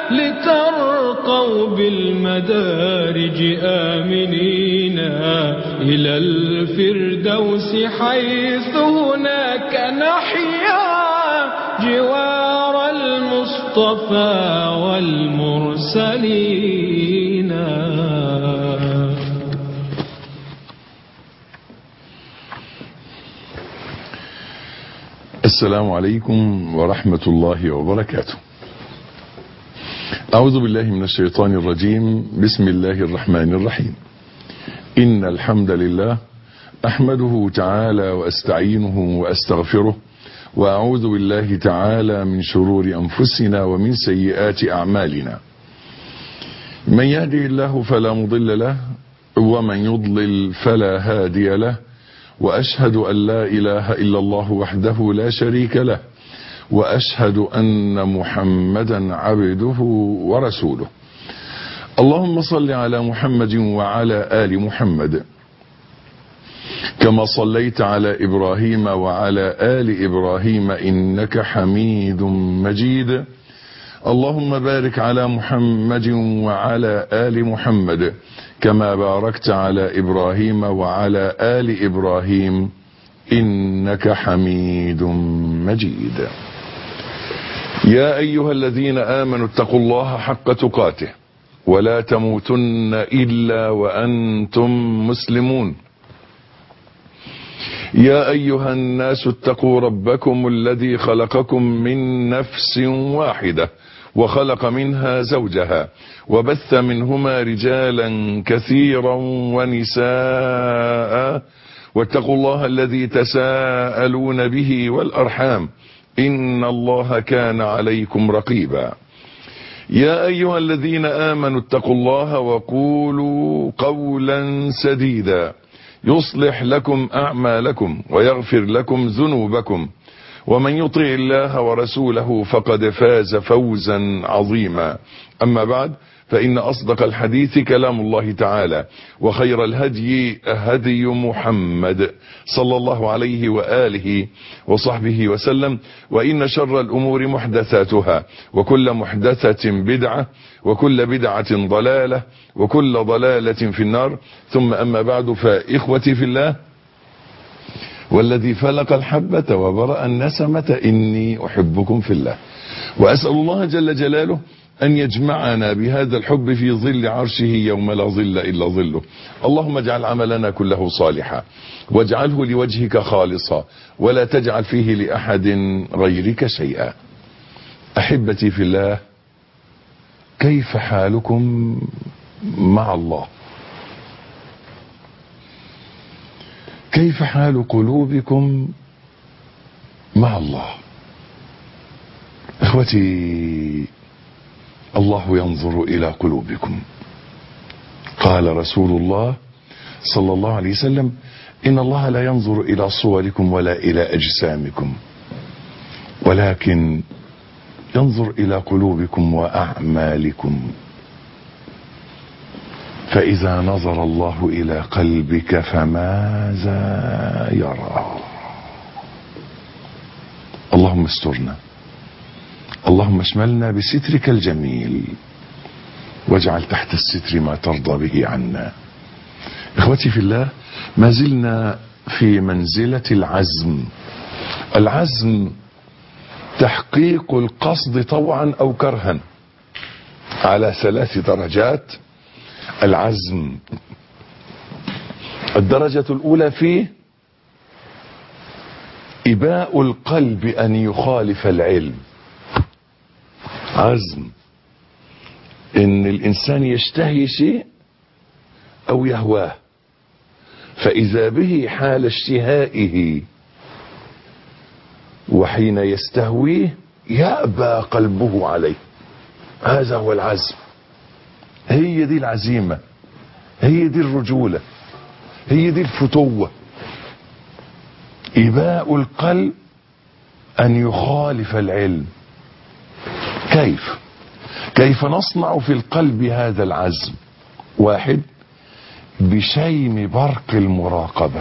لترقوا بالمدارج آمنين إلى الفردوس حيث هناك نحيا جوار المصطفى والمرسلين السلام عليكم ورحمة الله وبركاته أعوذ بالله من الشيطان الرجيم بسم الله الرحمن الرحيم إن الحمد لله أحمده تعالى وأستعينه وأستغفره وأعوذ بالله تعالى من شرور أنفسنا ومن سيئات أعمالنا من يهده الله فلا مضل له ومن يضلل فلا هادي له وأشهد أن لا إله إلا الله وحده لا شريك له وأشهد أن محمدا عبده ورسوله اللهم صل على محمد وعلى آل محمد كما صليت على إبراهيم وعلى آل إبراهيم إنك حميد مجيد اللهم بارك على محمد وعلى آل محمد كما باركت على إبراهيم وعلى آل إبراهيم إنك حميد مجيد يا أيها الذين آمنوا اتقوا الله حق تقاته ولا تموتن إلا وأنتم مسلمون يا أيها الناس اتقوا ربكم الذي خلقكم من نفس واحدة وخلق منها زوجها وبث منهما رجالا كثيرا ونساء واتقوا الله الذي تساءلون به والأرحام إن الله كان عليكم رقيبا يا أيها الذين آمنوا اتقوا الله وقولوا قولا سديدا يصلح لكم أعمالكم ويغفر لكم ذنوبكم ومن يطع الله ورسوله فقد فاز فوزا عظيما أما بعد فإن أصدق الحديث كلام الله تعالى وخير الهدي هدي محمد صلى الله عليه وآله وصحبه وسلم وإن شر الأمور محدثاتها وكل محدثة بدعة وكل بدعة ضلالة وكل ضلالة في النار ثم أما بعد فإخوتي في الله والذي فلق الحبة وبرأ النسمة إني أحبكم في الله وأسأل الله جل جلاله أن يجمعنا بهذا الحب في ظل عرشه يوم لا ظل إلا ظله اللهم اجعل عملنا كله صالحا واجعله لوجهك خالصا ولا تجعل فيه لأحد غيرك شيئا أحبتي في الله كيف حالكم مع الله كيف حال قلوبكم مع الله اخوتي الله ينظر الى قلوبكم قال رسول الله صلى الله عليه وسلم ان الله لا ينظر الى صوركم ولا الى اجسامكم ولكن ينظر الى قلوبكم واعمالكم فاذا نظر الله الى قلبك فماذا يرى اللهم استرنا اللهم اشملنا بسترك الجميل واجعل تحت الستر ما ترضى به عنا اخوتي في الله ما زلنا في منزلة العزم العزم تحقيق القصد طوعا او كرها على ثلاث درجات العزم الدرجة الاولى فيه اباء القلب ان يخالف العلم عزم ان الانسان يشتهي شيء او يهواه فاذا به حال اشتهائه وحين يستهويه يأبى قلبه عليه هذا هو العزم هي دي العزيمة هي دي الرجولة هي دي الفتوة إباء القلب أن يخالف العلم كيف كيف نصنع في القلب هذا العزم واحد بشيم برق المراقبة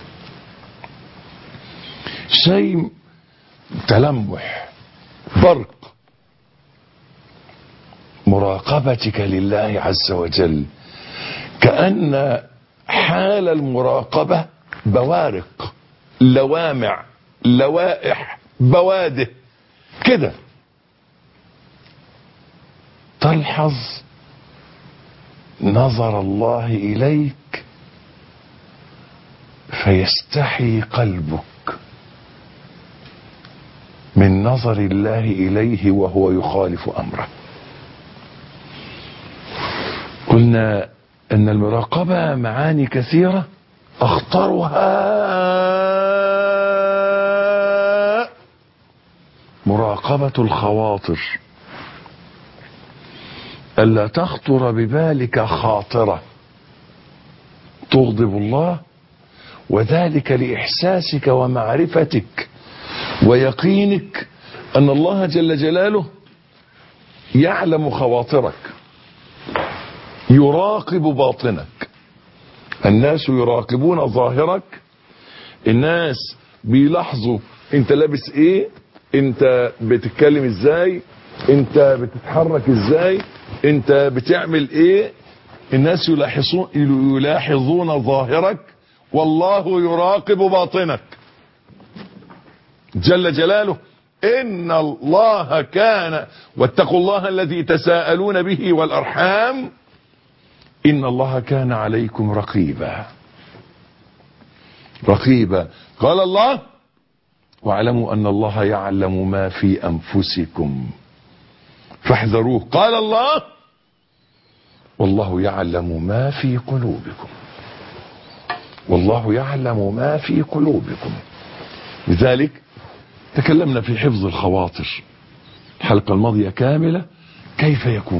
شيم تلمح برق مراقبتك لله عز وجل كأن حال المراقبة بوارق لوامع لوائح بواده كده تلحظ نظر الله إليك فيستحي قلبك من نظر الله إليه وهو يخالف أمره قلنا أن المراقبة معاني كثيرة أخطرها مراقبة الخواطر ألا تخطر ببالك خاطرة تغضب الله وذلك لإحساسك ومعرفتك ويقينك أن الله جل جلاله يعلم خواطرك يراقب باطنك الناس يراقبون ظاهرك الناس بيلاحظوا انت لابس ايه انت بتتكلم ازاي انت بتتحرك ازاي انت بتعمل ايه الناس يلاحظون يلاحظون ظاهرك والله يراقب باطنك جل جلاله ان الله كان واتقوا الله الذي تساءلون به والارحام ان الله كان عليكم رقيبا رقيبا قال الله واعلموا ان الله يعلم ما في انفسكم فاحذروه قال الله والله يعلم ما في قلوبكم والله يعلم ما في قلوبكم لذلك تكلمنا في حفظ الخواطر الحلقة الماضية كاملة كيف يكون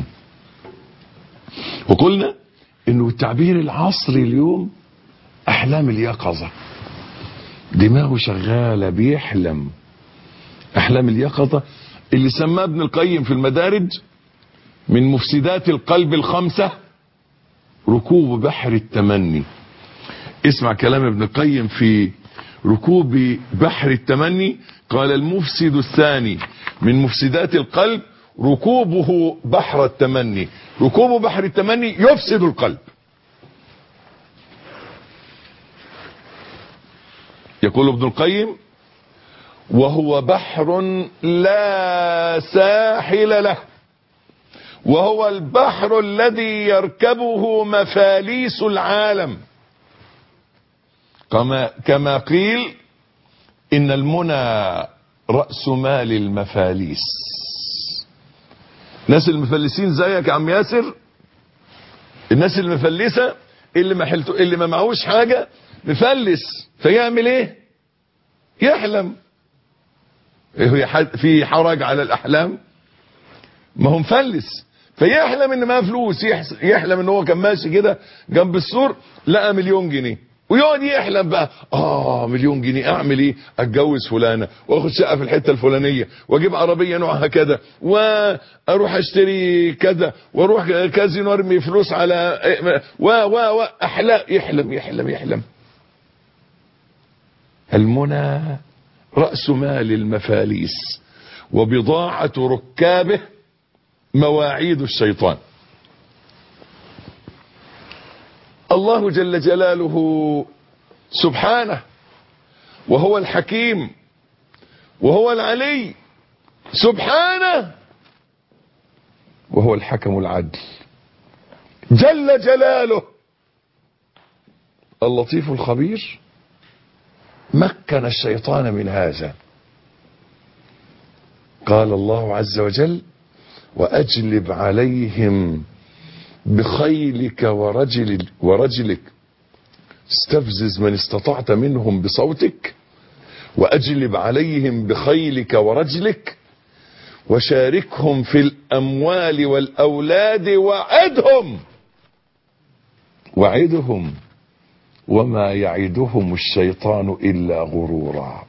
وقلنا انه التعبير العصري اليوم احلام اليقظة دماغه شغالة بيحلم احلام اليقظة اللي سماه ابن القيم في المدارج من مفسدات القلب الخمسة ركوب بحر التمني اسمع كلام ابن القيم في ركوب بحر التمني قال المفسد الثاني من مفسدات القلب ركوبه بحر التمني ركوب بحر التمني يفسد القلب يقول ابن القيم وهو بحر لا ساحل له وهو البحر الذي يركبه مفاليس العالم كما, كما قيل ان المنى رأس مال المفاليس الناس المفلسين زيك يا عم ياسر الناس المفلسة اللي ما حلتو اللي ما معهوش حاجة مفلس فيعمل ايه يحلم في حرج على الاحلام ما هو مفلس فيحلم ان معاه فلوس يحلم ان هو كان ماشي كده جنب السور لقى مليون جنيه ويقعد يحلم بقى اه مليون جنيه اعمل ايه اتجوز فلانه واخد شقه في الحته الفلانيه واجيب عربيه نوعها كذا واروح اشتري كذا واروح كازينو ارمي فلوس على و و و احلام يحلم يحلم يحلم المنى راس مال المفاليس وبضاعه ركابه مواعيد الشيطان الله جل جلاله سبحانه وهو الحكيم وهو العلي سبحانه وهو الحكم العدل جل جلاله اللطيف الخبير مكن الشيطان من هذا قال الله عز وجل واجلب عليهم بخيلك ورجل ورجلك استفزز من استطعت منهم بصوتك واجلب عليهم بخيلك ورجلك وشاركهم في الاموال والاولاد وعدهم وعدهم وما يعدهم الشيطان الا غرورا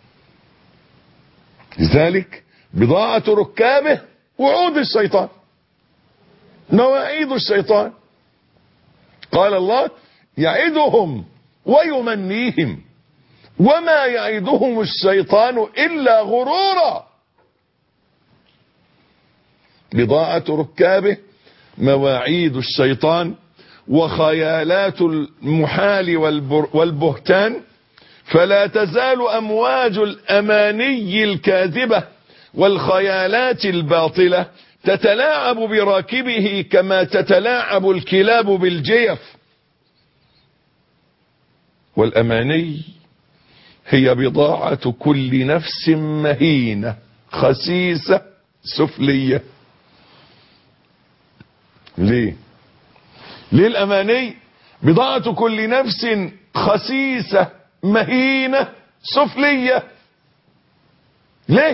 لذلك بضاعه ركابه وعود الشيطان مواعيد الشيطان قال الله يعدهم ويمنيهم وما يعدهم الشيطان إلا غرورا بضاعة ركابه مواعيد الشيطان وخيالات المحال والبر والبهتان فلا تزال أمواج الأماني الكاذبة والخيالات الباطلة تتلاعب براكبه كما تتلاعب الكلاب بالجيف والأماني هي بضاعة كل نفس مهينة خسيسة سفلية ليه ليه الأماني بضاعة كل نفس خسيسة مهينة سفلية ليه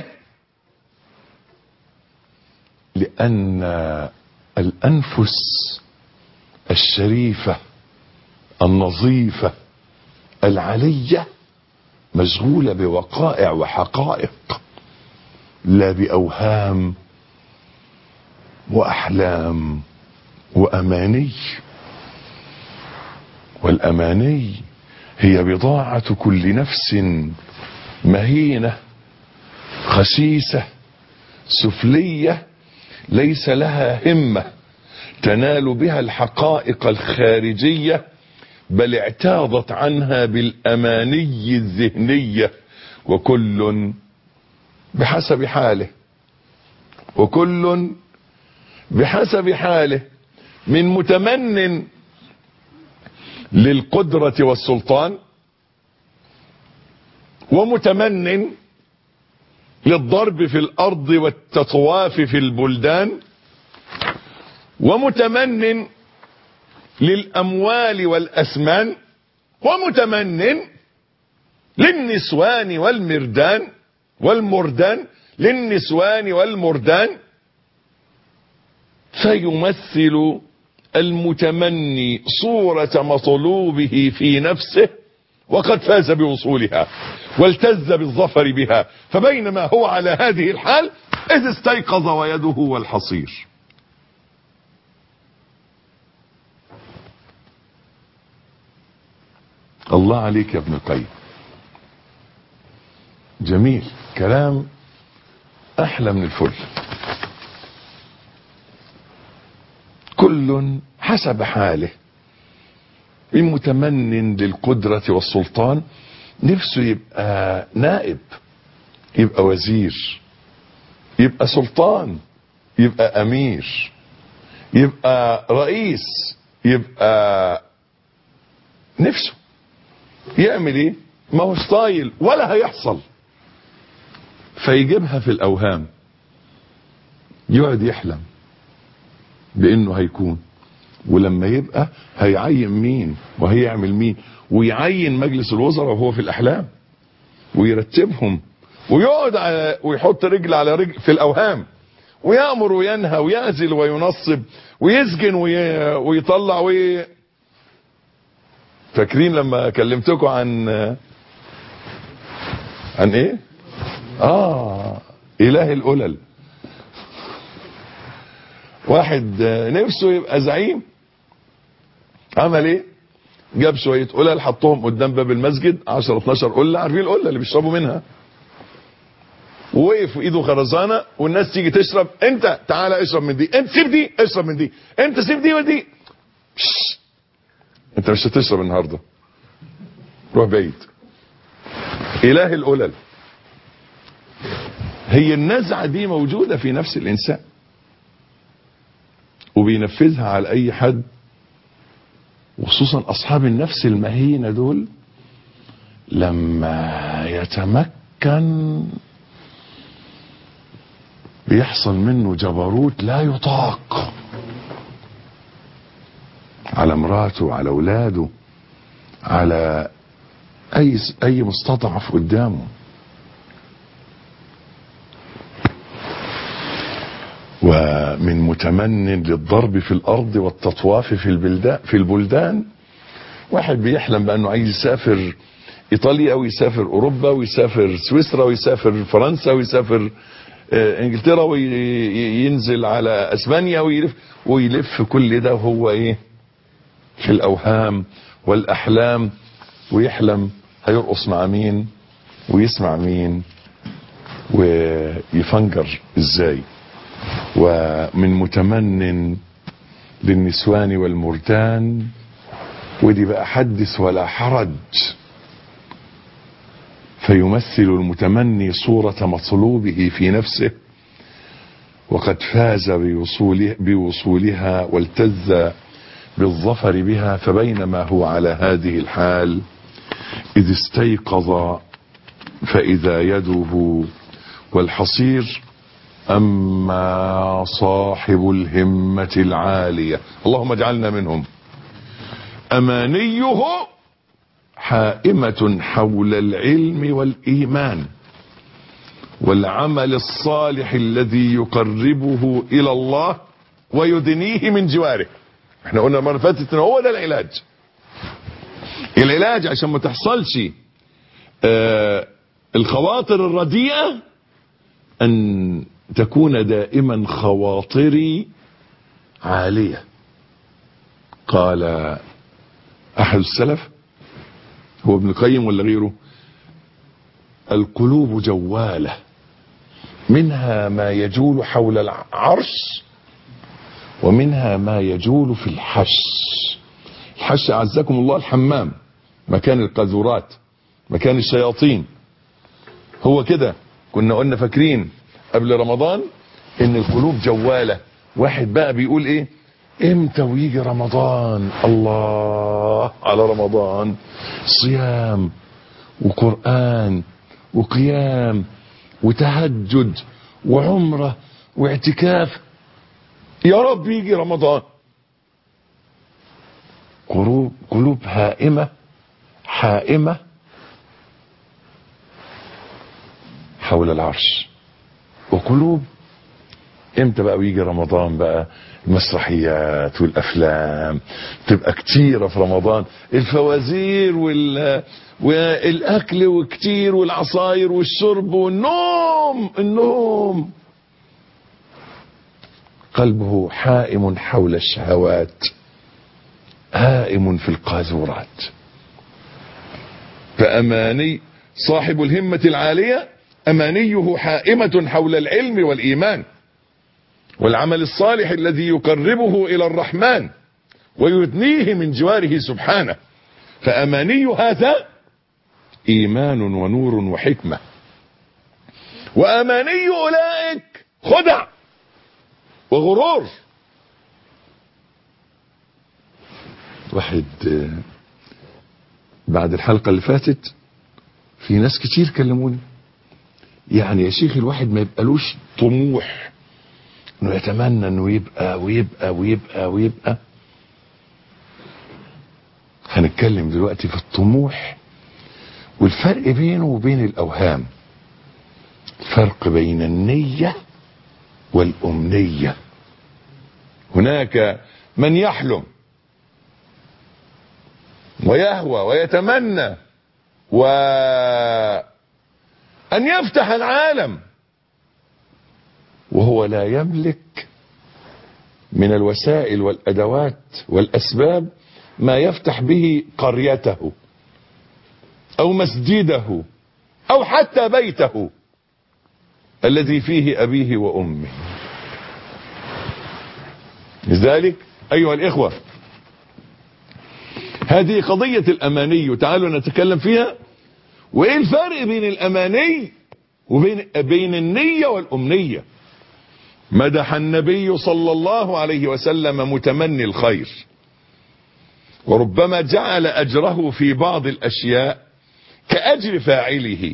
لأن الأنفس الشريفة النظيفة العلية مشغولة بوقائع وحقائق لا بأوهام وأحلام وأماني والأماني هي بضاعة كل نفس مهينة خسيسة سفلية ليس لها همة تنال بها الحقائق الخارجية بل اعتاضت عنها بالأماني الذهنية وكل بحسب حاله وكل بحسب حاله من متمن للقدرة والسلطان ومتمن للضرب في الأرض والتطواف في البلدان ومتمن للأموال والأسمان ومتمن للنسوان والمردان والمردان للنسوان والمردان فيمثل المتمني صورة مطلوبه في نفسه وقد فاز بوصولها والتز بالظفر بها فبينما هو على هذه الحال إذ استيقظ ويده هو الحصير الله عليك يا ابن القيم جميل كلام أحلى من الفل كل حسب حاله المتمن للقدرة والسلطان نفسه يبقى نائب يبقى وزير يبقى سلطان يبقى أمير يبقى رئيس يبقى نفسه يعمل ايه ما هو ستايل ولا هيحصل فيجيبها في الاوهام يقعد يحلم بانه هيكون ولما يبقى هيعين مين وهيعمل مين ويعين مجلس الوزراء وهو في الاحلام ويرتبهم ويقعد على ويحط رجل على رجل في الاوهام ويامر وينهى ويعزل وينصب ويسجن وي... ويطلع وي... فاكرين لما كلمتكم عن عن ايه اه اله القلل واحد نفسه يبقى زعيم عمل ايه جاب شويه قلل حطهم قدام باب المسجد 10 12 قله عارفين القله اللي بيشربوا منها ووقف ايده خرزانه والناس تيجي تشرب انت تعالى اشرب من دي انت سيب دي اشرب من دي انت سيب دي ودي بش. انت مش هتشرب النهارده روح بعيد اله القلل هي النزعه دي موجوده في نفس الانسان وبينفذها على اي حد وخصوصا اصحاب النفس المهينه دول لما يتمكن بيحصل منه جبروت لا يطاق على مراته على اولاده على اي اي مستضعف قدامه ومن متمن للضرب في الارض والتطواف في البلدان في البلدان واحد بيحلم بانه عايز يسافر ايطاليا ويسافر اوروبا ويسافر سويسرا ويسافر فرنسا ويسافر انجلترا وينزل على اسبانيا ويلف ويلف كل ده وهو ايه في الاوهام والاحلام ويحلم هيرقص مع مين ويسمع مين ويفنجر ازاي ومن متمن للنسوان والمرتان ودي بقى حدث ولا حرج فيمثل المتمني صورة مطلوبه في نفسه وقد فاز بوصوله بوصولها والتز بالظفر بها فبينما هو على هذه الحال إذ استيقظ فإذا يده والحصير أما صاحب الهمة العالية اللهم اجعلنا منهم أمانيه حائمة حول العلم والإيمان والعمل الصالح الذي يقربه إلى الله ويدنيه من جواره احنا قلنا المرة اللي فاتت ان هو ده العلاج العلاج عشان ما تحصلش آه الخواطر الرديئة ان تكون دائما خواطري عالية قال احد السلف هو ابن القيم ولا غيره القلوب جوالة منها ما يجول حول العرش ومنها ما يجول في الحش الحش أعزكم الله الحمام مكان القاذورات مكان الشياطين هو كده كنا قلنا فاكرين قبل رمضان ان القلوب جوالة واحد بقى بيقول ايه امتى ويجي رمضان الله على رمضان صيام وقرآن وقيام وتهجد وعمرة واعتكاف يا رب يجي رمضان قلوب قلوب هائمة حائمة حول العرش وقلوب امتى بقى ويجي رمضان بقى المسرحيات والافلام تبقى كتيرة في رمضان الفوازير وال والاكل وكتير والعصاير والشرب والنوم النوم قلبه حائم حول الشهوات هائم في القاذورات فأماني صاحب الهمة العالية أمانيه حائمة حول العلم والإيمان والعمل الصالح الذي يقربه إلى الرحمن ويدنيه من جواره سبحانه فأماني هذا إيمان ونور وحكمة وأماني أولئك خدع وغرور واحد بعد الحلقة اللي فاتت في ناس كتير كلموني يعني يا شيخ الواحد ما يبقالوش طموح انه يتمنى انه يبقى ويبقى ويبقى ويبقى هنتكلم دلوقتي في الطموح والفرق بينه وبين الاوهام الفرق بين النية والامنية هناك من يحلم ويهوى ويتمنى وأن يفتح العالم وهو لا يملك من الوسائل والأدوات والأسباب ما يفتح به قريته أو مسجده أو حتى بيته الذي فيه أبيه وأمه لذلك أيها الإخوة هذه قضية الأماني تعالوا نتكلم فيها وإيه الفرق بين الأماني وبين بين النية والأمنية مدح النبي صلى الله عليه وسلم متمني الخير وربما جعل أجره في بعض الأشياء كأجر فاعله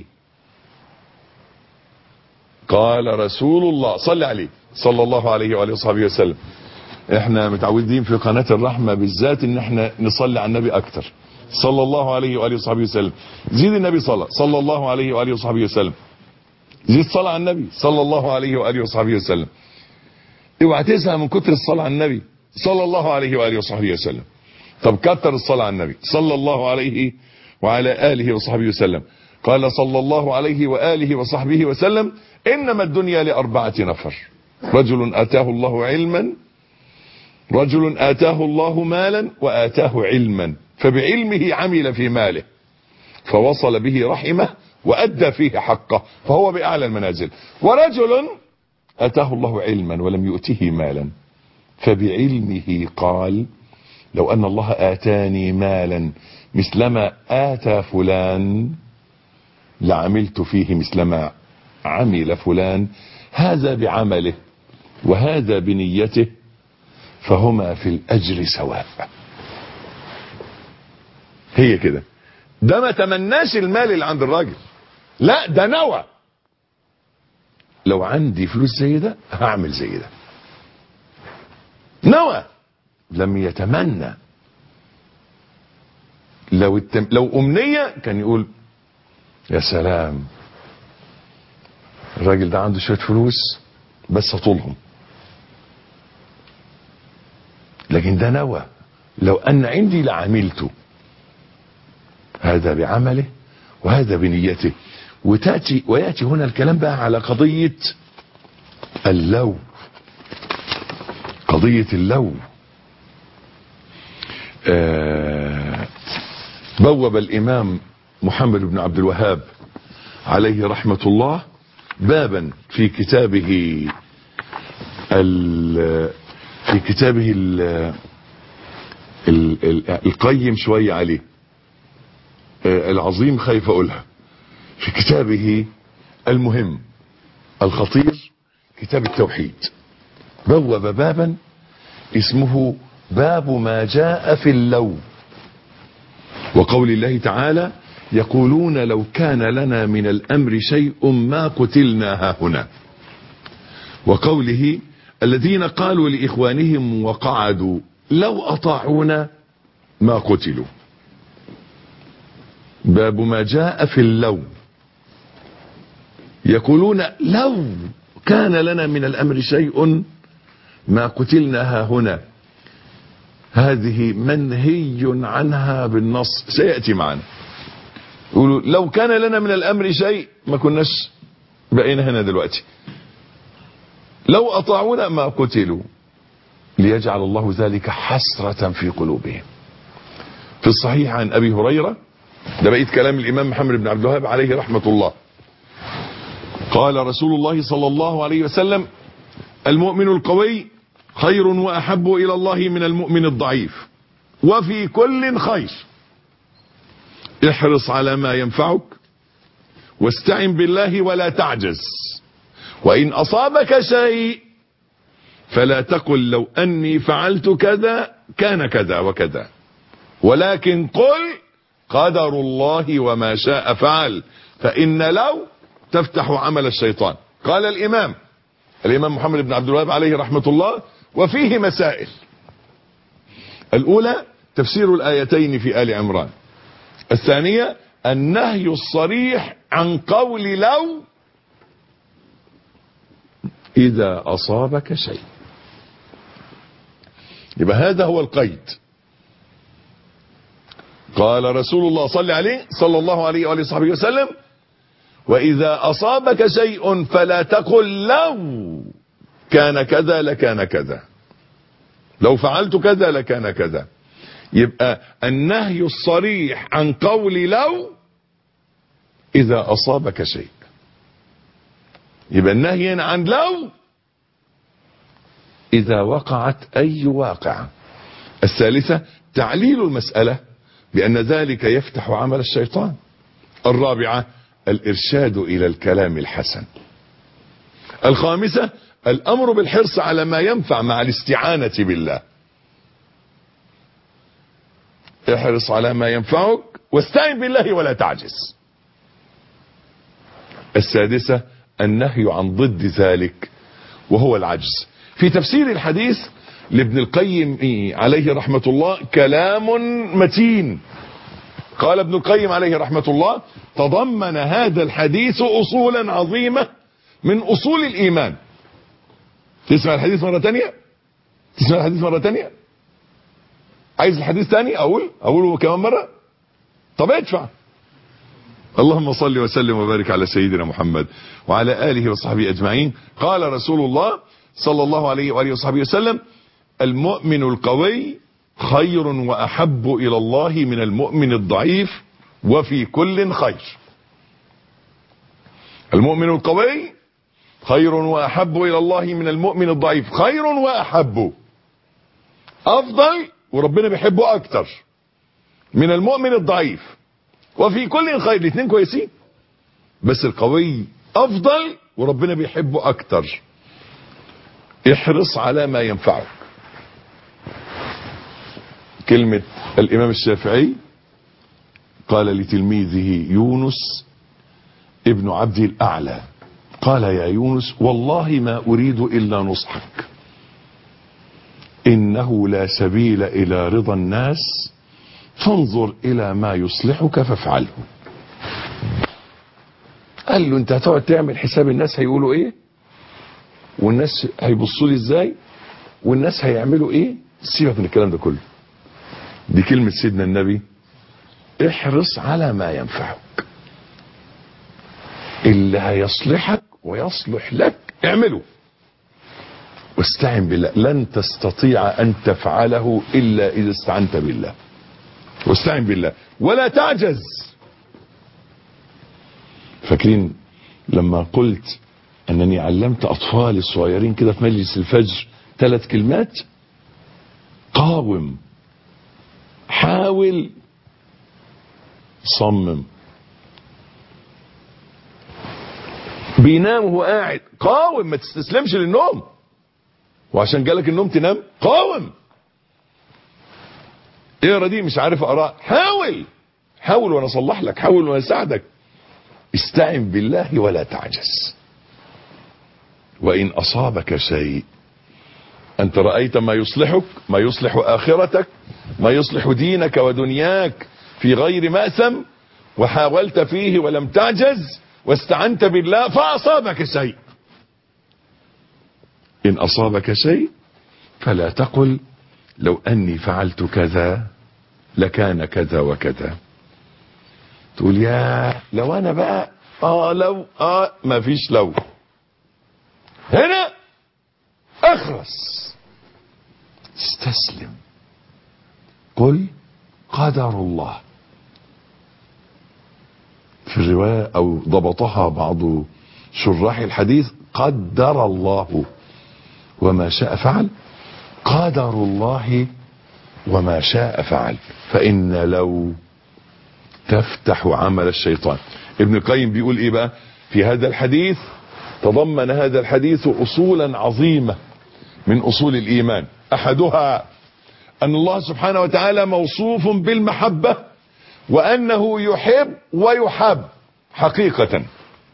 قال رسول الله صلى عليه صلى الله عليه وآله وصحبه وسلم احنا متعودين في قناة الرحمة بالذات ان احنا نصلي على النبي اكتر صلى الله عليه وآله وصحبه وسلم زيد النبي صلى صلى الله عليه وآله وصحبه وسلم زيد صلاة على النبي صلى الله عليه وآله وصحبه وسلم اوعى تزهق من كتر الصلاة على النبي صلى الله عليه وآله وصحبه وسلم طب كتر الصلاة على النبي صلى الله عليه وعلى آله وصحبه وسلم قال صلى الله عليه وآله وصحبه وسلم إنما الدنيا لأربعة نفر رجل آتاه الله علما رجل آتاه الله مالا وآتاه علما فبعلمه عمل في ماله فوصل به رحمه وأدى فيه حقه فهو بأعلى المنازل ورجل اتاه الله علما ولم يؤته مالا فبعلمه قال لو ان الله اتاني مالا مثلما اتى فلان لعملت فيه مثلما عمل فلان هذا بعمله وهذا بنيته فهما في الاجر سواء هي كده ده ما تمناش المال اللي عند الراجل لا ده نوى لو عندي فلوس زي ده هعمل زي ده نوى لم يتمنى لو التم... لو امنيه كان يقول يا سلام الراجل ده عنده شويه فلوس بس هطولهم لكن ده نوى لو ان عندي لعملته هذا بعمله وهذا بنيته وتاتي وياتي هنا الكلام بقى على قضيه اللو قضيه اللو آه بوب الامام محمد بن عبد الوهاب عليه رحمه الله بابا في كتابه ال في كتابه ال ال ال القيم شويه عليه آه العظيم خايف اقولها في كتابه المهم الخطير كتاب التوحيد بوب بابا اسمه باب ما جاء في اللو وقول الله تعالى يقولون لو كان لنا من الامر شيء ما قتلنا هاهنا وقوله الذين قالوا لاخوانهم وقعدوا لو اطاعونا ما قتلوا باب ما جاء في اللو يقولون لو كان لنا من الامر شيء ما قتلنا ها هنا هذه منهي عنها بالنص سياتي معنا يقولوا لو كان لنا من الامر شيء ما كناش بقينا هنا دلوقتي لو اطاعونا ما قتلوا ليجعل الله ذلك حسرة في قلوبهم في الصحيح عن ابي هريرة ده بقيت كلام الامام محمد بن عبد الوهاب عليه رحمة الله قال رسول الله صلى الله عليه وسلم المؤمن القوي خير واحب الى الله من المؤمن الضعيف وفي كل خير احرص على ما ينفعك واستعن بالله ولا تعجز وان اصابك شيء فلا تقل لو اني فعلت كذا كان كذا وكذا ولكن قل قدر الله وما شاء فعل فان لو تفتح عمل الشيطان قال الامام الامام محمد بن عبد الوهاب عليه رحمه الله وفيه مسائل الاولى تفسير الايتين في ال عمران الثانيه النهي الصريح عن قول لو اذا اصابك شيء يبقى هذا هو القيد قال رسول الله صلى عليه صلى الله عليه وآله وصحبه وسلم وإذا أصابك شيء فلا تقل لو كان كذا لكان كذا لو فعلت كذا لكان كذا يبقى النهي الصريح عن قول لو إذا أصابك شيء يبقى النهي عن لو إذا وقعت أي واقعة الثالثة تعليل المسألة بأن ذلك يفتح عمل الشيطان الرابعة الإرشاد إلى الكلام الحسن الخامسة الأمر بالحرص على ما ينفع مع الاستعانة بالله احرص على ما ينفعك واستعن بالله ولا تعجز السادسة النهي عن ضد ذلك وهو العجز في تفسير الحديث لابن القيم عليه رحمة الله كلام متين قال ابن القيم عليه رحمة الله تضمن هذا الحديث أصولا عظيمة من أصول الإيمان تسمع الحديث مرة تانية تسمع الحديث مرة تانية عايز الحديث تاني أقول أقوله كمان مرة طب ادفع اللهم صل وسلم وبارك على سيدنا محمد وعلى آله وصحبه أجمعين قال رسول الله صلى الله عليه وآله وصحبه وسلم المؤمن القوي خير وأحب إلى الله من المؤمن الضعيف وفي كل خير المؤمن القوي خير وأحب إلى الله من المؤمن الضعيف خير وأحب أفضل وربنا بيحبه أكتر من المؤمن الضعيف وفي كل خير الاثنين كويسين بس القوي أفضل وربنا بيحبه أكتر احرص على ما ينفعك كلمة الإمام الشافعي قال لتلميذه يونس ابن عبد الأعلى قال يا يونس والله ما أريد إلا نصحك إنه لا سبيل إلى رضا الناس فانظر إلى ما يصلحك فافعله قال له انت هتقعد تعمل حساب الناس هيقولوا ايه والناس هيبصوا لي ازاي والناس هيعملوا ايه سيبك من الكلام ده كله دي كلمة سيدنا النبي احرص على ما ينفعك اللي هيصلحك ويصلح لك اعمله واستعن بالله لن تستطيع ان تفعله الا اذا استعنت بالله واستعن بالله ولا تعجز فاكرين لما قلت انني علمت اطفالي الصغيرين كده في مجلس الفجر ثلاث كلمات قاوم حاول صمم بينام وهو قاعد قاوم ما تستسلمش للنوم وعشان جالك النوم تنام قاوم اقرا دي مش عارف اقراها حاول حاول وانا اصلح لك حاول وانا اساعدك استعن بالله ولا تعجز وان اصابك شيء انت رايت ما يصلحك ما يصلح اخرتك ما يصلح دينك ودنياك في غير مأثم وحاولت فيه ولم تعجز واستعنت بالله فاصابك شيء ان اصابك شيء فلا تقل لو اني فعلت كذا لكان كذا وكذا تقول يا لو انا بقى اه لو اه ما فيش لو هنا اخرس استسلم قل قدر الله في الرواية او ضبطها بعض شراح الحديث قدر الله وما شاء فعل قدر الله وما شاء فعل فإن لو تفتح عمل الشيطان ابن القيم بيقول ايه بقى في هذا الحديث تضمن هذا الحديث اصولا عظيمة من اصول الايمان احدها ان الله سبحانه وتعالى موصوف بالمحبة وانه يحب ويحب حقيقة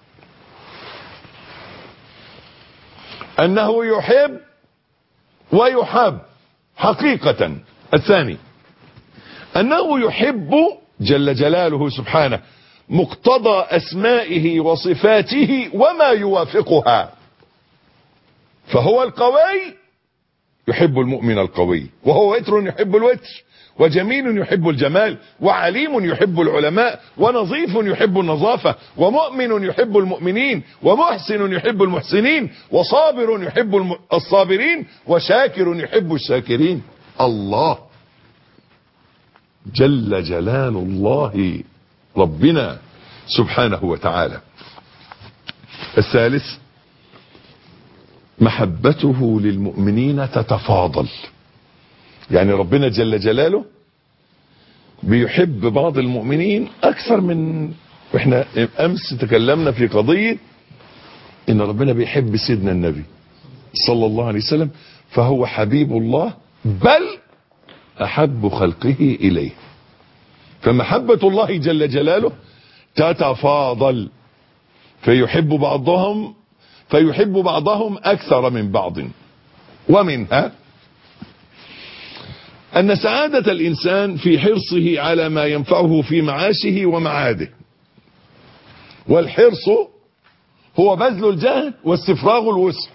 انه يحب ويحب حقيقة الثاني انه يحب جل جلاله سبحانه مقتضى اسمائه وصفاته وما يوافقها فهو القوي يحب المؤمن القوي وهو وتر يحب الوتر وجميل يحب الجمال وعليم يحب العلماء ونظيف يحب النظافة ومؤمن يحب المؤمنين ومحسن يحب المحسنين وصابر يحب الصابرين وشاكر يحب الشاكرين الله جل جلال الله ربنا سبحانه وتعالى الثالث محبته للمؤمنين تتفاضل يعني ربنا جل جلاله بيحب بعض المؤمنين اكثر من واحنا امس تكلمنا في قضية ان ربنا بيحب سيدنا النبي صلى الله عليه وسلم فهو حبيب الله بل احب خلقه اليه فمحبة الله جل جلاله تتفاضل فيحب بعضهم فيحب بعضهم اكثر من بعض ومنها ان سعادة الانسان في حرصه على ما ينفعه في معاشه ومعاده والحرص هو بذل الجهد واستفراغ الوسع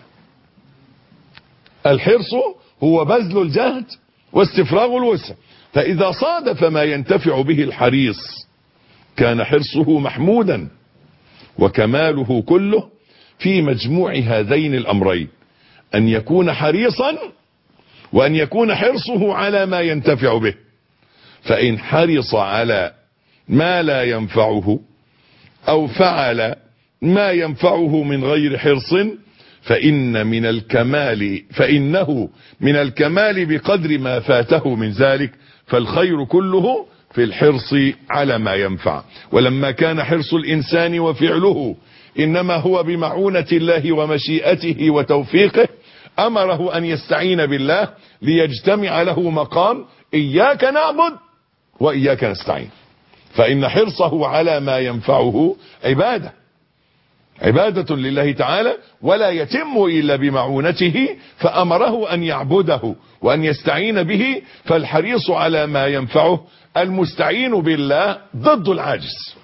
الحرص هو بذل الجهد واستفراغ الوسع فاذا صادف ما ينتفع به الحريص كان حرصه محمودا وكماله كله في مجموع هذين الامرين ان يكون حريصا وان يكون حرصه على ما ينتفع به فان حرص على ما لا ينفعه او فعل ما ينفعه من غير حرص فإن من الكمال فإنه من الكمال بقدر ما فاته من ذلك فالخير كله في الحرص على ما ينفع ولما كان حرص الإنسان وفعله إنما هو بمعونة الله ومشيئته وتوفيقه أمره أن يستعين بالله ليجتمع له مقام إياك نعبد وإياك نستعين فإن حرصه على ما ينفعه عبادة عبادة لله تعالى ولا يتم إلا بمعونته فأمره أن يعبده وأن يستعين به فالحريص على ما ينفعه المستعين بالله ضد العاجز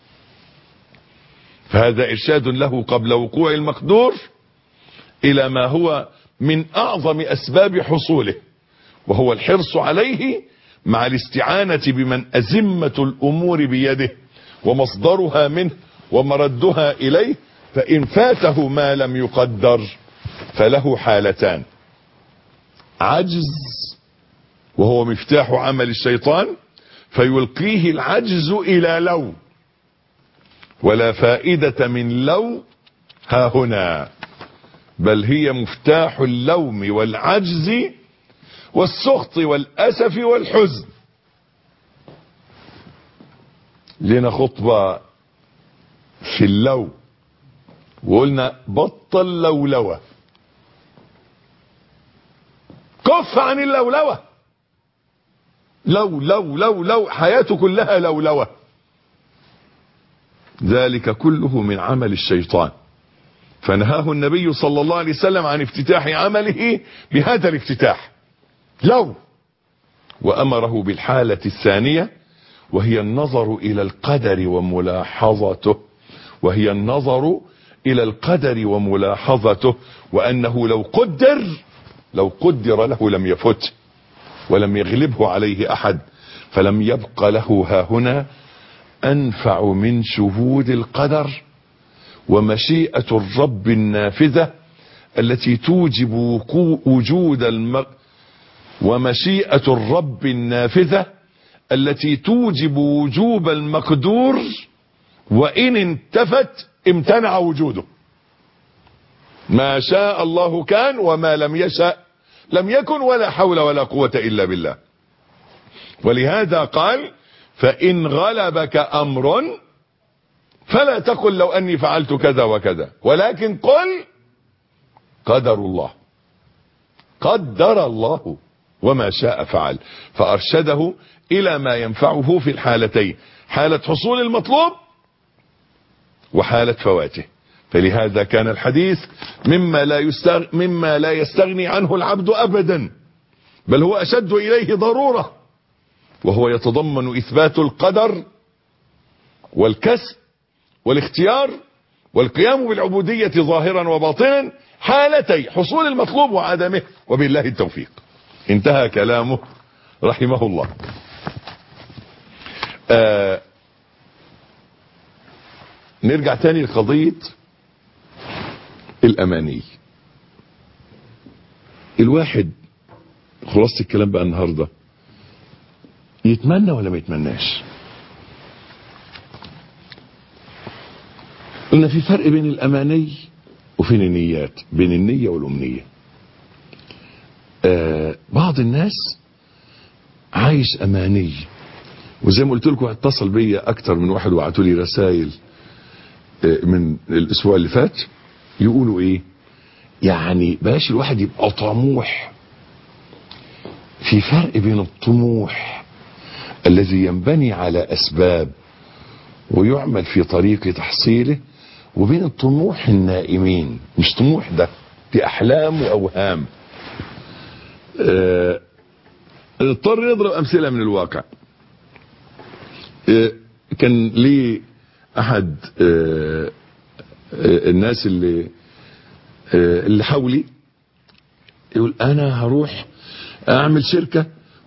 فهذا إرشاد له قبل وقوع المقدور إلى ما هو من أعظم أسباب حصوله وهو الحرص عليه مع الاستعانة بمن أزمة الأمور بيده ومصدرها منه ومردها إليه فإن فاته ما لم يقدر فله حالتان عجز وهو مفتاح عمل الشيطان فيلقيه العجز إلى لو ولا فائدة من لو ها هنا بل هي مفتاح اللوم والعجز والسخط والأسف والحزن لنا خطبة في اللو وقلنا بطل لولوة كف عن اللولوة لو لو لو لو حياته كلها لولوة ذلك كله من عمل الشيطان فنهاه النبي صلى الله عليه وسلم عن افتتاح عمله بهذا الافتتاح لو وأمره بالحالة الثانية وهي النظر إلى القدر وملاحظته وهي النظر إلى القدر وملاحظته وأنه لو قدر لو قدر له لم يفت ولم يغلبه عليه أحد فلم يبق له ها هنا أنفع من شهود القدر ومشيئة الرب النافذة التي توجب وجود الم... ومشيئة الرب النافذة التي توجب وجوب المقدور وإن انتفت امتنع وجوده ما شاء الله كان وما لم يشأ لم يكن ولا حول ولا قوة إلا بالله ولهذا قال فإن غلبك أمر فلا تقل لو أني فعلت كذا وكذا ولكن قل قدر الله قدر الله وما شاء فعل فأرشده إلى ما ينفعه في الحالتين حالة حصول المطلوب وحالة فواته فلهذا كان الحديث مما لا, يستغ... مما لا يستغني عنه العبد أبدا بل هو أشد إليه ضرورة وهو يتضمن إثبات القدر والكسب والاختيار والقيام بالعبودية ظاهرا وباطنا حالتي حصول المطلوب وعدمه وبالله التوفيق انتهى كلامه رحمه الله آه نرجع تاني لقضية الأماني الواحد خلاصة الكلام بقى النهاردة يتمنى ولا ما يتمناش قلنا في فرق بين الأماني وبين النيات بين النية والأمنية آه بعض الناس عايش أماني وزي ما قلت لكم اتصل بيا أكتر من واحد وبعتوا لي رسائل آه من الأسبوع اللي فات يقولوا إيه يعني باش الواحد يبقى طموح في فرق بين الطموح الذي ينبني على أسباب ويعمل في طريق تحصيله وبين الطموح النائمين مش طموح ده دي أحلام وأوهام اه اضطر نضرب أمثلة من الواقع اه كان لي أحد اه الناس اللي اللي حولي يقول أنا هروح أعمل شركة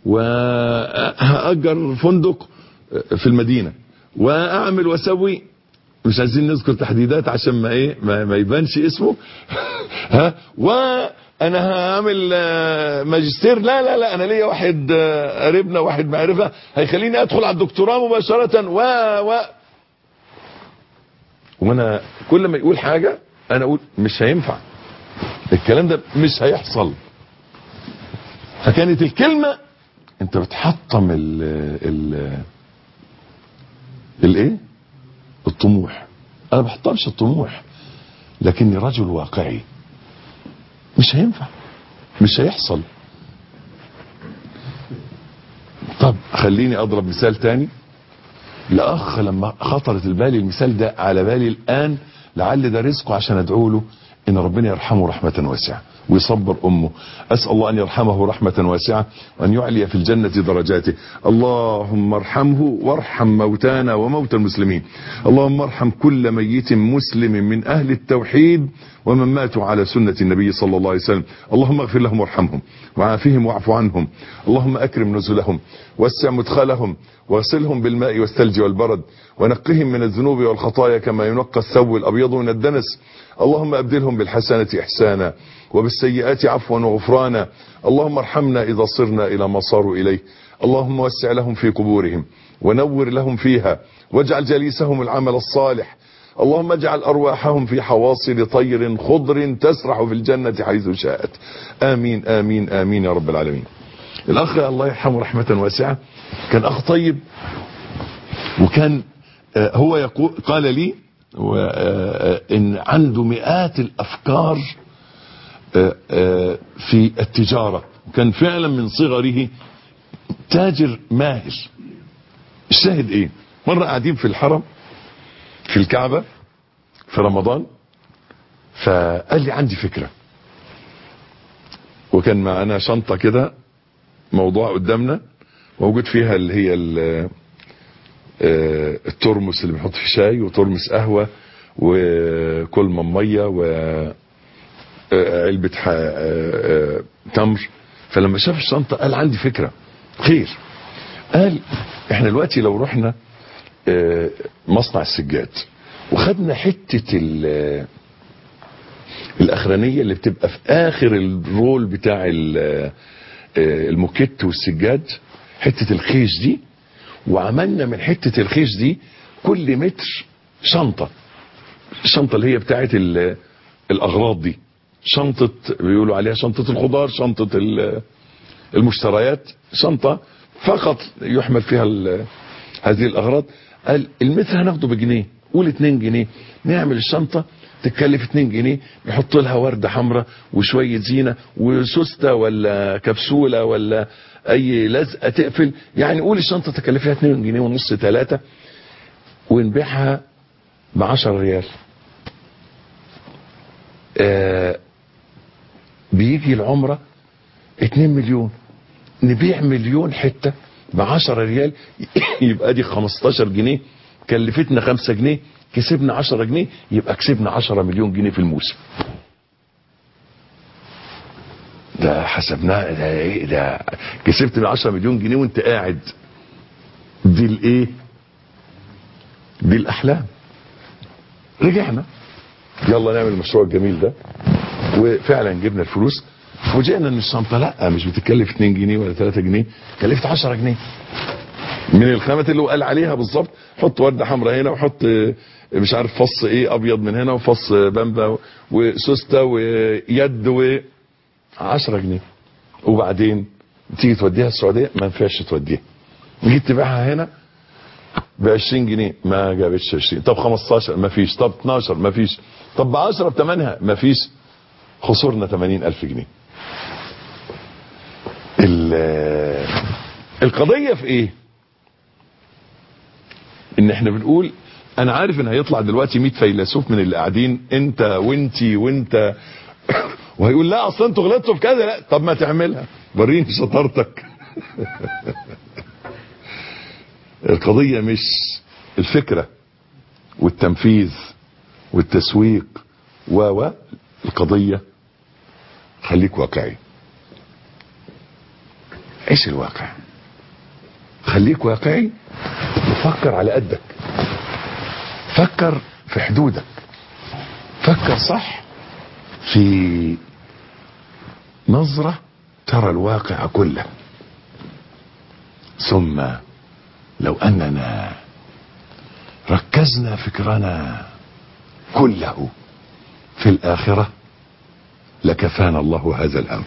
وهأجر فندق في المدينة واعمل واسوي مش عايزين نذكر تحديدات عشان ما ايه ما, ما يبانش اسمه ها وانا هعمل ماجستير لا لا لا انا ليا واحد قريبنا واحد معرفه هيخليني ادخل على الدكتوراه مباشره و و وانا كل ما يقول حاجة انا اقول مش هينفع الكلام ده مش هيحصل فكانت الكلمة انت بتحطم ال ال الايه الطموح انا ما بحطمش الطموح لكني رجل واقعي مش هينفع مش هيحصل طب خليني اضرب مثال تاني الاخ لما خطرت البالي المثال ده على بالي الان لعل ده رزقه عشان ادعو له ان ربنا يرحمه رحمة واسعة ويصبر امه اسال الله ان يرحمه رحمة واسعة وان يعلي في الجنة درجاته اللهم ارحمه وارحم موتانا وموتى المسلمين اللهم ارحم كل ميت مسلم من اهل التوحيد ومن ماتوا على سنة النبي صلى الله عليه وسلم اللهم اغفر لهم وارحمهم وعافهم واعف عنهم اللهم اكرم نزلهم وسع مدخلهم واغسلهم بالماء والثلج والبرد ونقهم من الذنوب والخطايا كما ينقى الثوب الابيض من الدنس اللهم ابدلهم بالحسنة احسانا وبالسيئات عفوا وغفرانا اللهم ارحمنا اذا صرنا الى ما صاروا اليه اللهم وسع لهم في قبورهم ونور لهم فيها واجعل جليسهم العمل الصالح اللهم اجعل ارواحهم في حواصل طير خضر تسرح في الجنة حيث شاءت امين امين امين يا رب العالمين الاخ الله يرحمه رحمة واسعة كان اخ طيب وكان هو يقول قال لي ان عنده مئات الافكار في التجارة كان فعلا من صغره تاجر ماهر الشاهد ايه مرة قاعدين في الحرم في الكعبة في رمضان فقال لي عندي فكرة وكان معنا شنطة كده موضوع قدامنا موجود فيها اللي هي الترمس اللي بنحط فيه شاي وترمس قهوة وكل من مية وعلبة تمر فلما شاف الشنطة قال عندي فكرة خير قال احنا دلوقتي لو رحنا مصنع السجاد وخدنا حتة الاخرانية اللي بتبقى في اخر الرول بتاع الموكيت والسجاد حتة الخيش دي وعملنا من حتة الخيش دي كل متر شنطة الشنطة اللي هي بتاعت الاغراض دي شنطة بيقولوا عليها شنطة الخضار شنطة المشتريات شنطة فقط يحمل فيها هذه الاغراض قال المتر هناخده بجنيه قول 2 جنيه نعمل الشنطة تكلف 2 جنيه نحط لها وردة حمراء وشوية زينة وسوستة ولا كبسولة ولا اي لزقة تقفل يعني قول الشنطة تكلفها 2 جنيه ونص 3 ونبيعها ب 10 ريال آه بيجي العمرة 2 مليون نبيع مليون حتة ب 10 ريال يبقى دي 15 جنيه كلفتنا 5 جنيه كسبنا 10 جنيه يبقى كسبنا 10 مليون جنيه في الموسم ده حسبناه ده ايه ده كسبت من 10 مليون جنيه وانت قاعد دي الايه دي الاحلام رجعنا يلا نعمل المشروع الجميل ده وفعلا جبنا الفلوس فوجئنا ان الشنطه لا مش بتكلف 2 جنيه ولا 3 جنيه كلفت 10 جنيه من الخامات اللي هو قال عليها بالظبط حط ورده حمراء هنا وحط مش عارف فص ايه ابيض من هنا وفص بامبا وسوسته ويد و 10 جنيه وبعدين تيجي توديها السعوديه ما ينفعش توديها جيت تبيعها هنا ب 20 جنيه ما جابتش 20 طب 15 ما فيش طب 12 ما فيش طب ب 10 بثمنها ما فيش خسرنا 80000 جنيه القضية في ايه ان احنا بنقول انا عارف ان هيطلع دلوقتي 100 فيلسوف من اللي قاعدين انت وانتي وانت وهيقول لا اصلا انتوا غلطتوا في كذا لا طب ما تعملها وريني شطارتك القضية مش الفكرة والتنفيذ والتسويق و القضية خليك واقعي عيش الواقع خليك واقعي وفكر على قدك فكر في حدودك فكر صح في نظرة ترى الواقع كله ثم لو أننا ركزنا فكرنا كله في الآخرة لكفانا الله هذا الهم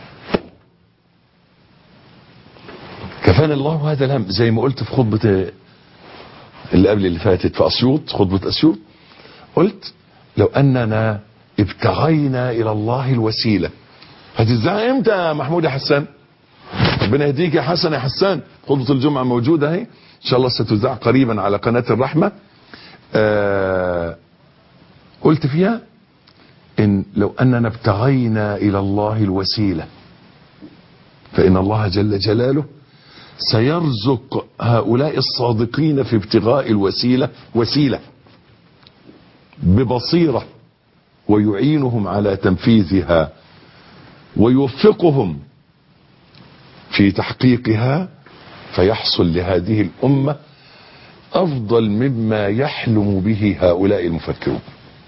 كفانا الله هذا الهم زي ما قلت في خطبة اللي قبل اللي فاتت في أسيوط خطبة أسيوط قلت لو أننا ابتغينا إلى الله الوسيلة هتزعق امتى يا محمود يا حسان ربنا يهديك يا حسن يا حسان خطبة الجمعة موجودة اهي ان شاء الله ستذاع قريبا على قناة الرحمة آه قلت فيها ان لو اننا ابتغينا الى الله الوسيلة فان الله جل جلاله سيرزق هؤلاء الصادقين في ابتغاء الوسيلة وسيلة ببصيرة ويعينهم على تنفيذها ويوفقهم في تحقيقها فيحصل لهذه الأمة أفضل مما يحلم به هؤلاء المفكرون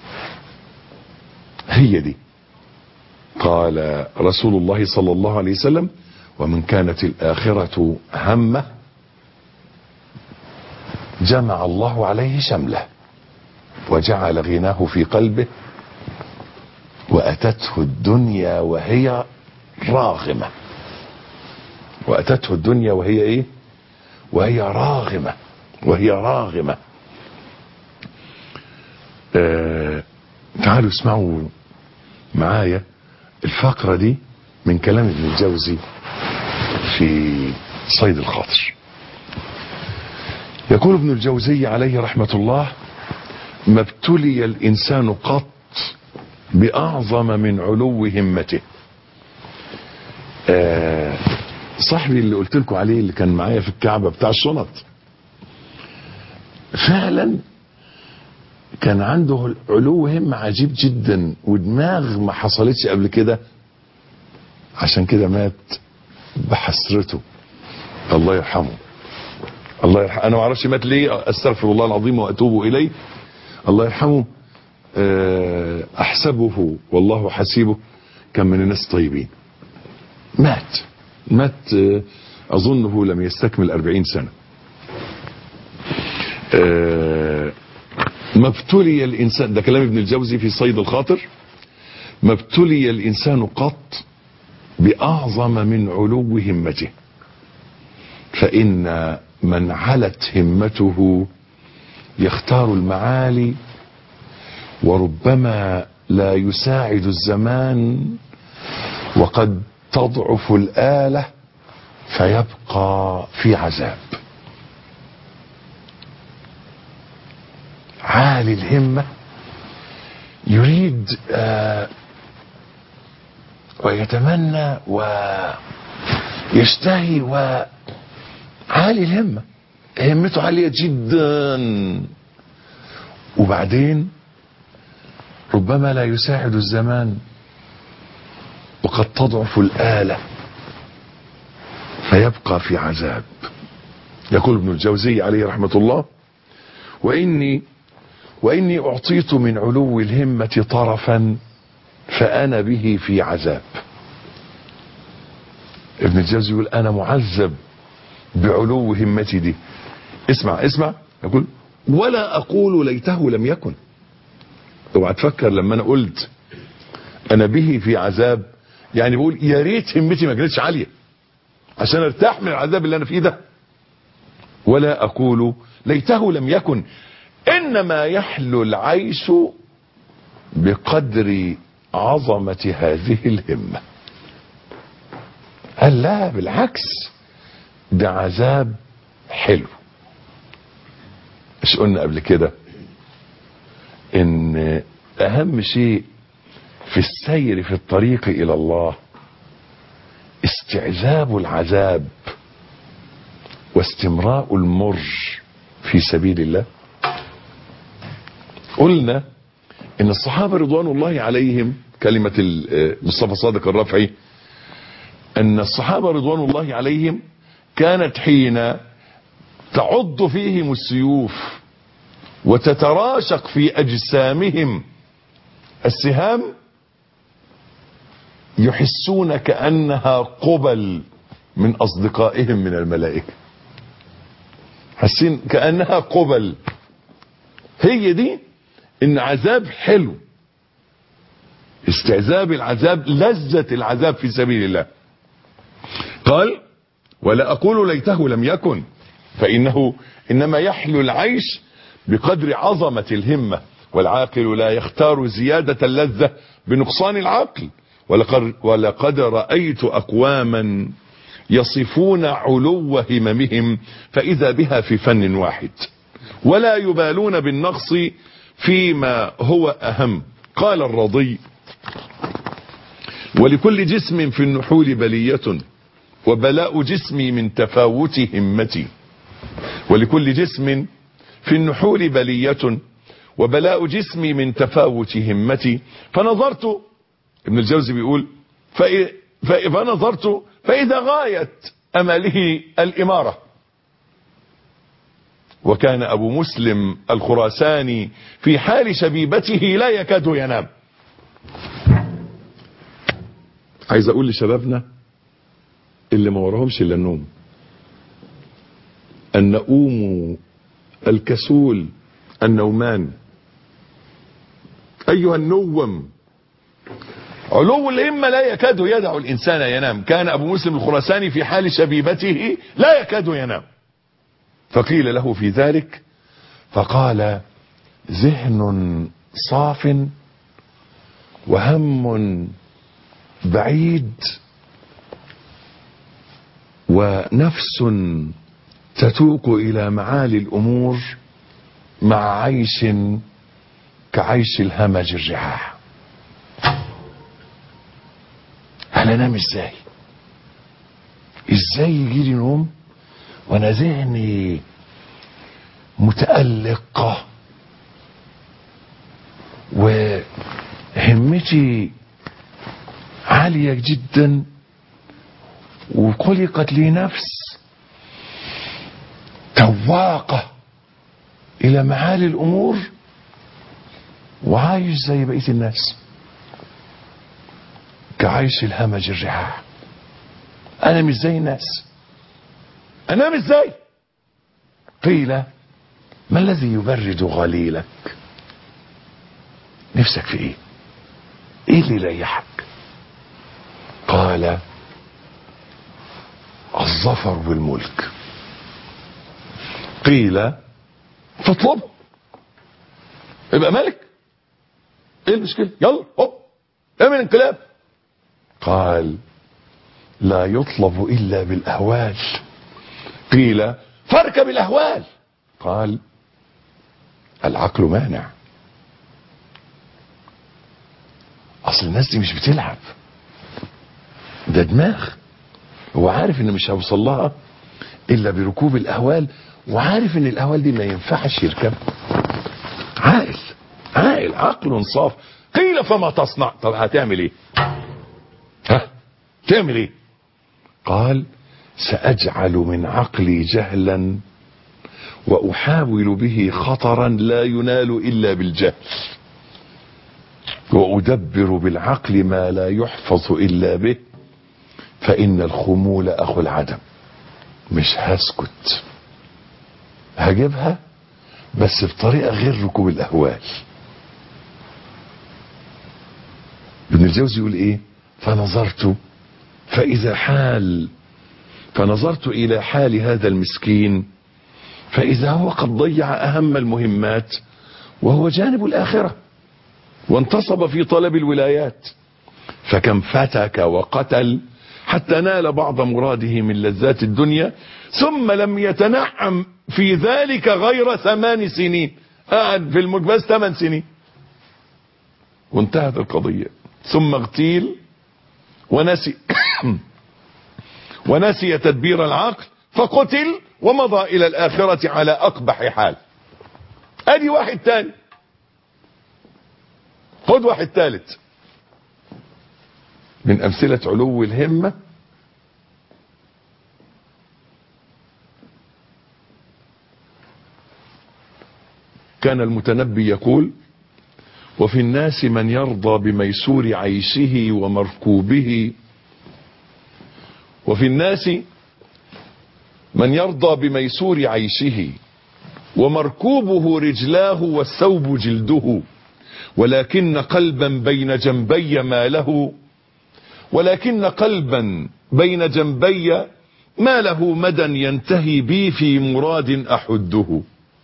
هي دي قال رسول الله صلى الله عليه وسلم ومن كانت الآخرة همه جمع الله عليه شمله وجعل غناه في قلبه وأتته الدنيا وهي راغمة وأتته الدنيا وهي إيه وهي راغمة وهي راغمة آه تعالوا اسمعوا معايا الفقرة دي من كلام ابن الجوزي في صيد الخاطر يقول ابن الجوزي عليه رحمة الله ما ابتلي الإنسان قط بأعظم من علو همته آه صاحبي اللي قلت لكم عليه اللي كان معايا في الكعبة بتاع الشنط فعلا كان عنده علو همة عجيب جدا ودماغ ما حصلتش قبل كده عشان كده مات بحسرته الله يرحمه الله يرحمه انا ما اعرفش مات ليه استغفر الله العظيم واتوب اليه الله يرحمه احسبه والله حسيبه كان من الناس الطيبين مات مات اظنه لم يستكمل أربعين سنة ما ابتلي الانسان ده كلام ابن الجوزي في صيد الخاطر ما ابتلي الانسان قط باعظم من علو همته فان من علت همته يختار المعالي وربما لا يساعد الزمان وقد تضعف الآلة فيبقى في عذاب عالي الهمة يريد آه ويتمنى ويشتهي وعالي الهمة همته عالية جدا وبعدين ربما لا يساعد الزمان وقد تضعف الآلة فيبقى في عذاب يقول ابن الجوزي عليه رحمة الله وإني وإني أعطيت من علو الهمة طرفا فأنا به في عذاب ابن الجوزي يقول أنا معذب بعلو همتي دي اسمع اسمع يقول ولا أقول ليته لم يكن اوعى تفكر لما أنا قلت أنا به في عذاب يعني بقول يا ريت همتي ما كانتش عاليه عشان ارتاح من العذاب اللي انا فيه ده ولا اقول ليته لم يكن انما يحلو العيش بقدر عظمه هذه الهمه قال لا بالعكس ده عذاب حلو مش قلنا قبل كده ان اهم شيء في السير في الطريق الى الله استعذاب العذاب واستمراء المر في سبيل الله قلنا ان الصحابة رضوان الله عليهم كلمة مصطفى صادق الرفعي ان الصحابة رضوان الله عليهم كانت حين تعض فيهم السيوف وتتراشق في اجسامهم السهام يحسون كأنها قبل من أصدقائهم من الملائكة حاسين كأنها قبل هي دي ان عذاب حلو استعذاب العذاب لذة العذاب في سبيل الله قال ولا اقول ليته لم يكن فانه انما يحلو العيش بقدر عظمة الهمة والعاقل لا يختار زيادة اللذة بنقصان العقل ولقد, ولقد رأيت أقواما يصفون علو هممهم فإذا بها في فن واحد ولا يبالون بالنقص فيما هو أهم قال الرضي ولكل جسم في النحول بلية وبلاء جسمي من تفاوت همتي ولكل جسم في النحول بلية وبلاء جسمي من تفاوت همتي فنظرت ابن الجوزي بيقول فنظرت فإذا غاية أمله الإمارة وكان أبو مسلم الخراساني في حال شبيبته لا يكاد ينام عايز أقول لشبابنا اللي ما وراهمش إلا النوم النؤوم الكسول النومان أيها النوم علو الهمة لا يكاد يدع الإنسان ينام كان أبو مسلم الخراساني في حال شبيبته لا يكاد ينام فقيل له في ذلك فقال ذهن صاف وهم بعيد ونفس تتوق إلى معالي الأمور مع عيش كعيش الهمج الرعاع انا انام ازاي ازاي يجي لي نوم وانا ذهني متألق وهمتي عالية جدا وخلقت لي نفس تواقة الى معالي الامور وعايش زي بقية الناس كعيش الهمج الرعاع انا مش زي الناس انام ازاي قيل ما الذي يبرد غليلك نفسك في ايه ايه اللي يريحك قال الظفر والملك قيل فاطلبه يبقى ملك ايه المشكله يلا هوب اعمل انقلاب قال لا يطلب الا بالاهوال قيل فاركب الاهوال قال العقل مانع اصل الناس دي مش بتلعب ده دماغ هو عارف ان مش هيوصل لها الا بركوب الاهوال وعارف ان الاهوال دي ما ينفعش يركب عاقل عاقل عقل صاف قيل فما تصنع طب هتعمل ايه ها تعمل ايه قال ساجعل من عقلي جهلا واحاول به خطرا لا ينال الا بالجهل وادبر بالعقل ما لا يحفظ الا به فان الخمول اخو العدم مش هسكت هجيبها بس بطريقة غير ركوب الأهوال ابن الجوزي يقول ايه فنظرت فإذا حال فنظرت إلى حال هذا المسكين فإذا هو قد ضيع أهم المهمات وهو جانب الآخرة وانتصب في طلب الولايات فكم فتك وقتل حتى نال بعض مراده من لذات الدنيا ثم لم يتنعم في ذلك غير ثمان سنين قعد في المجبس ثمان سنين وانتهت القضية ثم اغتيل ونسي ونسي تدبير العقل فقتل ومضى الى الاخرة على اقبح حال ادي واحد تاني خد واحد ثالث من امثلة علو الهمة كان المتنبي يقول وفي الناس من يرضى بميسور عيشه ومركوبه وفي الناس من يرضى بميسور عيشه ومركوبه رجلاه والثوب جلده ولكن قلبا بين جنبي ما له ولكن قلبا بين جنبي ما له مدى ينتهي بي في مراد أحده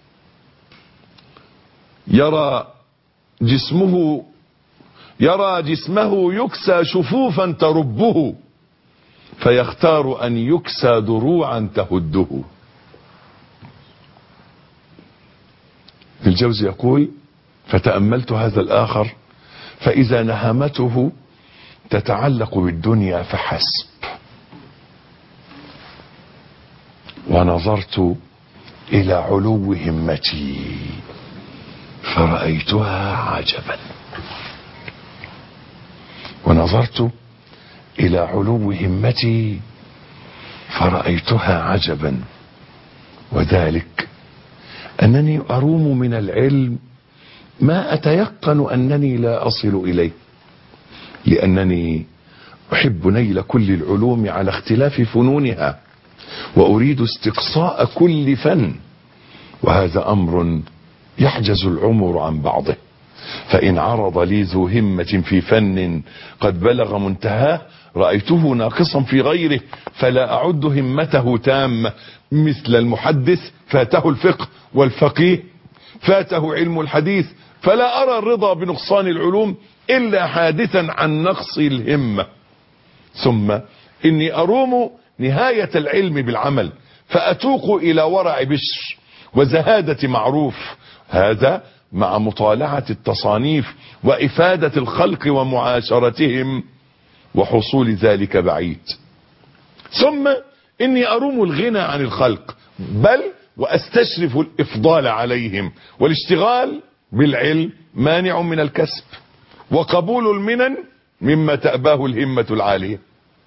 يرى جسمه يرى جسمه يكسى شفوفا تربه فيختار أن يكسى دروعا تهده الجوز يقول فتأملت هذا الآخر فإذا نهمته تتعلق بالدنيا فحسب ونظرت إلى علو همتي فرأيتها عجبا ونظرت إلى علو همتي فرأيتها عجبا وذلك أنني أروم من العلم ما أتيقن أنني لا أصل إليه لأنني أحب نيل كل العلوم على اختلاف فنونها وأريد استقصاء كل فن وهذا أمر يحجز العمر عن بعضه فإن عرض لي ذو همة في فن قد بلغ منتهاه رأيته ناقصا في غيره فلا أعد همته تامة مثل المحدث فاته الفقه والفقيه فاته علم الحديث فلا أرى الرضا بنقصان العلوم إلا حادثا عن نقص الهمة ثم إني أروم نهاية العلم بالعمل فأتوق إلى ورع بشر وزهادة معروف هذا مع مطالعة التصانيف وإفادة الخلق ومعاشرتهم وحصول ذلك بعيد ثم إني أروم الغنى عن الخلق بل وأستشرف الإفضال عليهم والاشتغال بالعلم مانع من الكسب وقبول المنن مما تأباه الهمة العالية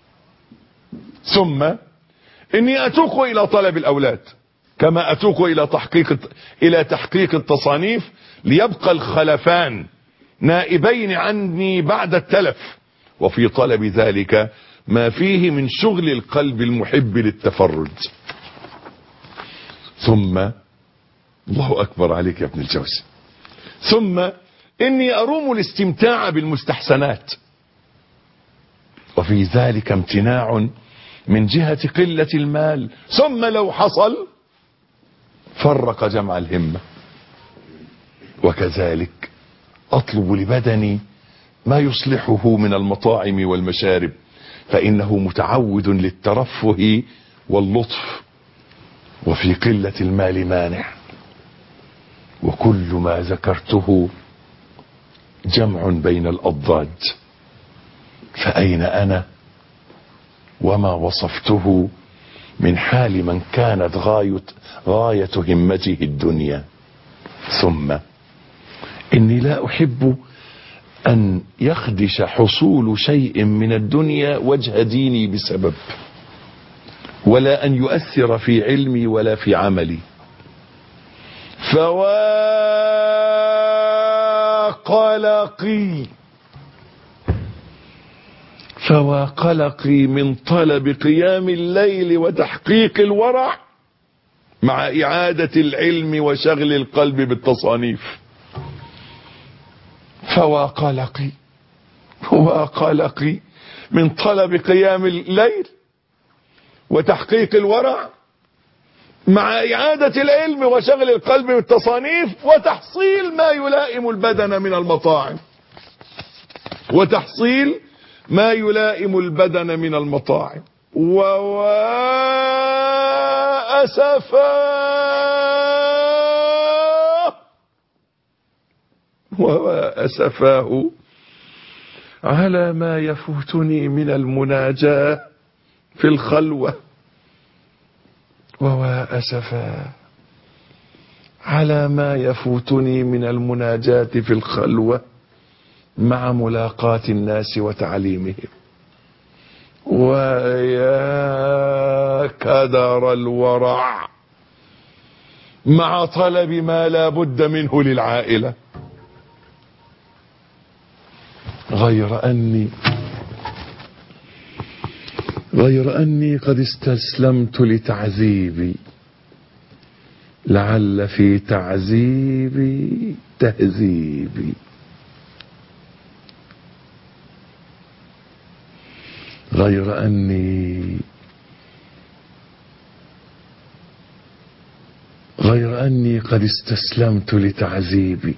ثم إني أتوق إلى طلب الأولاد كما أتوق إلى تحقيق إلى تحقيق التصانيف ليبقى الخلفان نائبين عني بعد التلف وفي طلب ذلك ما فيه من شغل القلب المحب للتفرج ثم الله أكبر عليك يا ابن الجوزي ثم إني أروم الاستمتاع بالمستحسنات وفي ذلك امتناع من جهة قلة المال ثم لو حصل فرق جمع الهمة وكذلك أطلب لبدني ما يصلحه من المطاعم والمشارب فإنه متعود للترفه واللطف وفي قلة المال مانع وكل ما ذكرته جمع بين الأضداد فأين أنا وما وصفته من حال من كانت غاية, غاية همته الدنيا ثم إني لا أحب أن يخدش حصول شيء من الدنيا وجه ديني بسبب ولا أن يؤثر في علمي ولا في عملي فوا قلقي فوا قلقي من طلب قيام الليل وتحقيق الورع مع إعادة العلم وشغل القلب بالتصانيف فوا قلقي وقلقي من طلب قيام الليل وتحقيق الورع مع إعادة العلم وشغل القلب بالتصانيف وتحصيل ما يلائم البدن من المطاعم وتحصيل ما يلائم البدن من المطاعم وأسفاه وأسفاه على ما يفوتني من المناجاة في الخلوة ووا أسفا على ما يفوتني من المناجاة في الخلوة مع ملاقاة الناس وتعليمهم ويا كدر الورع مع طلب ما لا بد منه للعائلة غير أني غير أني قد استسلمت لتعذيبي لعل في تعذيبي تهذيبي غير أني غير أني قد استسلمت لتعذيبي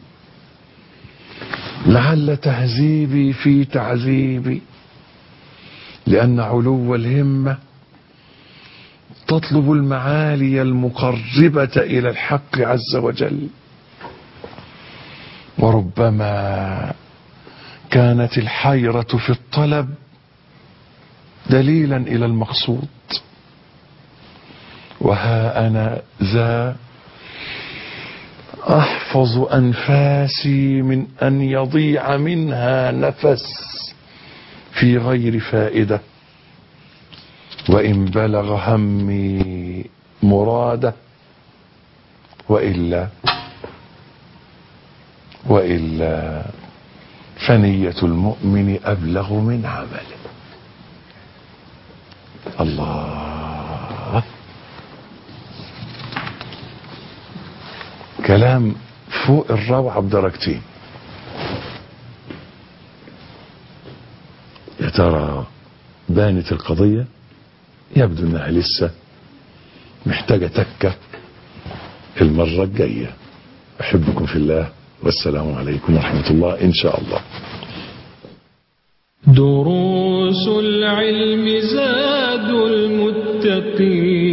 لعل تهذيبي في تعذيبي لأن علو الهمة تطلب المعالي المقربة إلى الحق عز وجل وربما كانت الحيرة في الطلب دليلا إلى المقصود وها أنا ذا أحفظ أنفاسي من أن يضيع منها نفس في غير فائدة وإن بلغ همي مراده وإلا وإلا فنية المؤمن أبلغ من عمله الله كلام فوق الروعة بدرجتين يا ترى بانت القضية يبدو انها لسه محتاجة تكة المرة الجاية احبكم في الله والسلام عليكم ورحمة الله ان شاء الله دروس العلم زاد المتقين